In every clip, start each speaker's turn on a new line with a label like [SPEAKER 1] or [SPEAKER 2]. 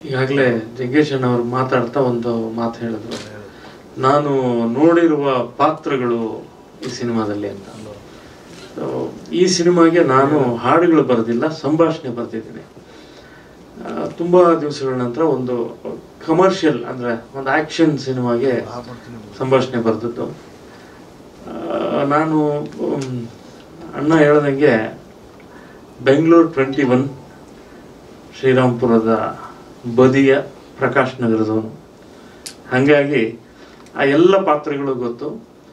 [SPEAKER 1] ಈಗಾಗಲೇ ಜಗ್ಗೇಶ್ ಅವರು ಮಾತಾಡ್ತಾ ಒಂದು ಮಾತು ಹೇಳಿದ್ರು ನಾನು ನೋಡಿರುವ ಪಾತ್ರಗಳು ಈ ಸಿನಿಮಾದಲ್ಲಿ ಅಂತ So, ಈ ಸಿನಿಮಾಗೆ ನಾನು ಹಾಡುಗಳು ಬರೆದಿಲ್ಲ ಸಂಭಾಷಣೆ ಬರೆದಿದ್ದೀನಿ ಆ, ತುಂಬಾ ದಿವಸಗಳ ನಂತರ ಒಂದು ಕಮರ್ಷಿಯಲ್ ಅಂದ್ರೆ ಒಂದು ಆಕ್ಷನ್ ಸಿನಿಮಾಗೆ ಸಂಭಾಷಣೆ ಬರೆದದ್ದು ಆ, ನಾನು ಉಮ್, ಅಣ್ಣ ಹೇಳ್ದಂಗೆ ಬೆಂಗಳೂರು ಟ್ವೆಂಟಿ ಒನ್ ಶ್ರೀರಾಮ್ಪುರದ ಬದಿಯ ಪ್ರಕಾಶ್ ನಗರದವನು ಹಾಗಾಗಿ ಆ ಎಲ್ಲ ಪಾತ್ರಗಳು ಗೊತ್ತು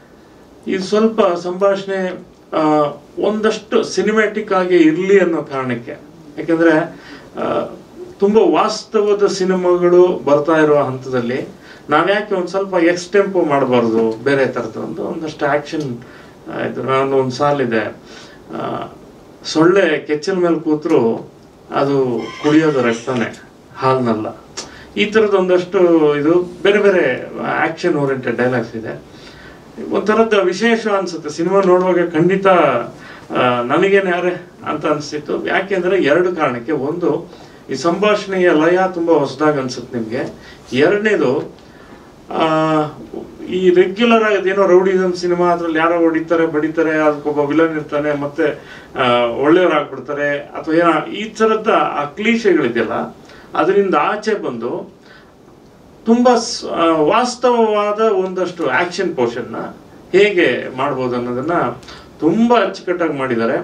[SPEAKER 1] ಇದು ಸ್ವಲ್ಪ ಸಂಭಾಷಣೆ ಆ, ಒಂದಷ್ಟು ಸಿನಿಮ್ಯಾಟಿಕ್ ಆಗಿ ಇರಲಿ ಅನ್ನೋ ಕಾರಣಕ್ಕೆ ಯಾಕಂದ್ರೆ ಆ, ತುಂಬಾ ವಾಸ್ತವದ ಸಿನಿಮಾಗಳು ಬರ್ತಾ ಇರೋ ಹಂತದಲ್ಲಿ ನಾವ್ಯಾಕೆ ಒಂದು ಸ್ವಲ್ಪ ಎಕ್ಸ್ಟೆಂಪೋ ಮಾಡಬಾರ್ದು ಬೇರೆ ಥರದ್ದು ಒಂದು ಒಂದಷ್ಟು ಆಕ್ಷನ್ ಇದು ನಾನು ಒಂದು ಸಾಲಿದೆ ಆ, ಸೊಳ್ಳೆ ಕೆಚ್ಚಲ ಮೇಲೆ ಕೂತ್ರು ಅದು ಕುಡಿಯೋದು ರಕ್ತನೇ ಹಾಲ್ನಲ್ಲ ಈ ಥರದ್ದು ಒಂದಷ್ಟು ಇದು ಬೇರೆ ಬೇರೆ ಆಕ್ಷನ್ ಓರಿಯೆಂಟೆಡ್ ಡೈಲಾಗ್ಸ್ ಇದೆ ಒಂಥರದ ವಿಶೇಷ ಅನ್ಸುತ್ತೆ ಸಿನಿಮಾ ನೋಡುವಾಗ ಖಂಡಿತ ಆ, ನನಗೇನೆ ಯಾರೇ ಅಂತ ಅನಿಸ್ತಿತ್ತು ಯಾಕೆಂದ್ರೆ ಎರಡು ಕಾರಣಕ್ಕೆ ಒಂದು ಈ ಸಂಭಾಷಣೆಯ ಲಯ ತುಂಬಾ ಹೊಸದಾಗಿ ಅನ್ಸುತ್ತೆ ನಿಮ್ಗೆ ಎರಡನೇದು ಆ, ಈ ರೆಗ್ಯುಲರ್ ಆಗಿ ಏನೋ ರೌಡಿಸಮ್ ಸಿನಿಮಾ ಅದ್ರಲ್ಲಿ ಯಾರೋ ಹೊಡಿತಾರೆ ಬಡಿತಾರೆ ಅದಕ್ಕೊಬ್ಬ ವಿಲನ್ ಇರ್ತಾನೆ ಮತ್ತೆ ಆ, ಒಳ್ಳೆಯವರಾಗ್ಬಿಡ್ತಾರೆ ಅಥವಾ ಏನೋ ಈ ತರದ ಆ ಕ್ಲೀಶೆಗಳಿದೆಯಲ್ಲ ಅದರಿಂದ ಆಚೆ ಬಂದು ತುಂಬಾ ಸ್- ಆ, ವಾಸ್ತವವಾದ ಒಂದಷ್ಟು ಆಕ್ಷನ್ ಪೋರ್ಷನ್ನ ಹೇಗೆ ಮಾಡ್ಬೋದು ಅನ್ನೋದನ್ನ ತುಂಬಾ ಅಚ್ಚುಕಟ್ಟಾಗಿ ಮಾಡಿದ್ದಾರೆ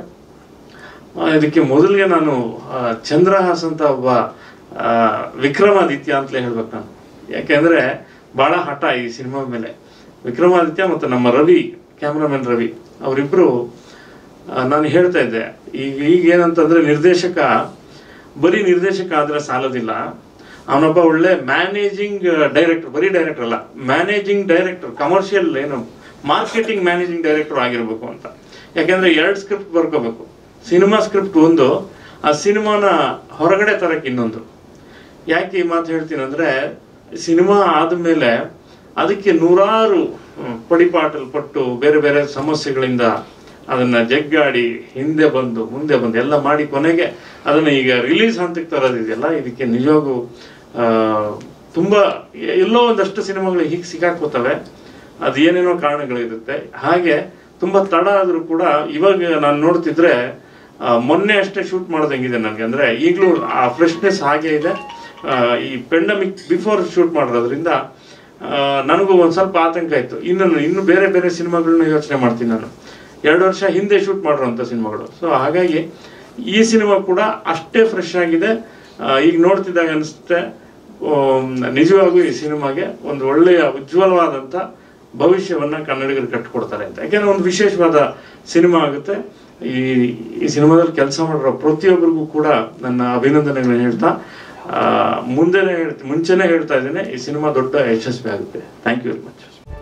[SPEAKER 1] ಆ, ಇದಕ್ಕೆ ಮೊದಲಿಗೆ ನಾನು ಆ, ಚಂದ್ರಹಾಸ್ ಅಂತ ಒಬ್ಬ ಆ, ವಿಕ್ರಮಾದಿತ್ಯ ಅಂತಲೇ ಹೇಳ್ಬೇಕು ನಾನು ಯಾಕೆಂದ್ರೆ ಬಹಳ ಹಠ ಈ ಸಿನಿಮಾ ಮೇಲೆ ವಿಕ್ರಮಾದಿತ್ಯ ಮತ್ತು ನಮ್ಮ ರವಿ ಕ್ಯಾಮ್ರಾಮನ್ ರವಿ ಅವರಿಬ್ರು ನಾನು ಹೇಳ್ತಾ ಇದ್ದೆ ಈಗ ಈಗ ಏನಂತಂದ್ರೆ ನಿರ್ದೇಶಕ ಬರೀ ನಿರ್ದೇಶಕ ಆದ್ರೆ ಸಾಲದಿಲ್ಲ ಅವನೊಬ್ಬ ಒಳ್ಳೆ ಮ್ಯಾನೇಜಿಂಗ್ ಡೈರೆಕ್ಟರ್ ಬರೀ ಡೈರೆಕ್ಟರ್ ಅಲ್ಲ ಮ್ಯಾನೇಜಿಂಗ್ ಡೈರೆಕ್ಟರ್ ಕಮರ್ಷಿಯಲ್ ಏನು ಮಾರ್ಕೆಟಿಂಗ್ ಮ್ಯಾನೇಜಿಂಗ್ ಡೈರೆಕ್ಟರ್ ಆಗಿರ್ಬೇಕು ಅಂತ ಯಾಕೆಂದ್ರೆ ಎರಡು ಸ್ಕ್ರಿಪ್ಟ್ ಬರ್ಕೋಬೇಕು ಸಿನಿಮಾ ಸ್ಕ್ರಿಪ್ಟ್ ಒಂದು ಆ ಸಿನಿಮಾನ ಹೊರಗಡೆ ತರಕ್ಕೆ ಇನ್ನೊಂದು ಯಾಕೆ ಈ ಮಾತು ಹೇಳ್ತೀನಿ ಅಂದ್ರೆ ಸಿನಿಮಾ ಆದಮೇಲೆ ಅದಕ್ಕೆ ನೂರಾರು ಹ್ಮ್, ಪಡಿಪಾಟಲ್ಪಟ್ಟು ಬೇರೆ ಬೇರೆ ಸಮಸ್ಯೆಗಳಿಂದ ಅದನ್ನ ಜಗ್ಗಾಡಿ ಹಿಂದೆ ಬಂದು ಮುಂದೆ ಬಂದು ಎಲ್ಲ ಮಾಡಿ ಕೊನೆಗೆ ಅದನ್ನ ಈಗ ರಿಲೀಸ್ ಹಂತಕ್ಕೆ ತರೋದಿದೆಯಲ್ಲ ಇದಕ್ಕೆ ನಿಜವಾಗೂ ಆ, ತುಂಬಾ ಎಲ್ಲೋ ಒಂದಷ್ಟು ಸಿನಿಮಾಗಳು ಹೀಗೆ ಸಿಕ್ಕಾಕೋತವೆ ಅದು ಏನೇನೋ ಕಾರಣಗಳಿರುತ್ತೆ ಹಾಗೆ ತುಂಬಾ ತಡ ಆದ್ರೂ ಕೂಡ ಇವಾಗ ನಾನು ನೋಡ್ತಿದ್ರೆ ಆ, ಮೊನ್ನೆ ಅಷ್ಟೇ ಶೂಟ್ ಮಾಡ್ದಂಗಿದೆ ನನಗೆ ಅಂದ್ರೆ ಈಗಲೂ ಆ ಫ್ರೆಶ್ನೆಸ್ ಹಾಗೆ ಇದೆ ಆ, ಈ ಪೆಂಡಮಿಕ್ ಬಿಫೋರ್ ಶೂಟ್ ಮಾಡಿರೋದ್ರಿಂದ ಆ, ನನಗೂ ಒಂದ್ ಸ್ವಲ್ಪ ಆತಂಕ ಇತ್ತು ಇನ್ನು ಇನ್ನು ಬೇರೆ ಬೇರೆ ಸಿನಿಮಾಗಳನ್ನ ಯೋಚನೆ ಮಾಡ್ತೀನಿ ನಾನು ಎರಡು ವರ್ಷ ಹಿಂದೆ ಶೂಟ್ ಮಾಡಿರೋಂಥ ಸಿನಿಮಾಗಳು ಸೊ ಹಾಗಾಗಿ ಈ ಸಿನಿಮಾ ಕೂಡ ಅಷ್ಟೇ ಫ್ರೆಶ್ ಆಗಿದೆ ಆ, ಈಗ ನೋಡ್ತಿದ್ದಾಗ ಅನಿಸುತ್ತೆ ಆಮ್, ನಿಜವಾಗೂ ಈ ಸಿನಿಮಾಗೆ ಒಂದು ಒಳ್ಳೆಯ ಉಜ್ವಲವಾದಂಥ ಭವಿಷ್ಯವನ್ನ ಕನ್ನಡಿಗರು ಕಟ್ಟಿಕೊಡ್ತಾರೆ ಅಂತ ಯಾಕೆಂದ್ರೆ ಒಂದು ವಿಶೇಷವಾದ ಸಿನಿಮಾ ಆಗುತ್ತೆ ಈ ಈ ಸಿನಿಮಾದಲ್ಲಿ ಕೆಲಸ ಮಾಡಿರೋ ಪ್ರತಿಯೊಬ್ಬರಿಗೂ ಕೂಡ ನನ್ನ ಅಭಿನಂದನೆಗಳನ್ನ ಹೇಳ್ತಾ ಆ, ಮುಂದೆನೆ ಹೇಳ್ತೀನಿ ಮುಂಚೆನೆ ಹೇಳ್ತಾ ಇದ್ದೇನೆ ಈ ಸಿನಿಮಾ ದೊಡ್ಡ ಯಶಸ್ವಿ ಆಗುತ್ತೆ ಥ್ಯಾಂಕ್ ಯು ವೆರಿ ಮಚ್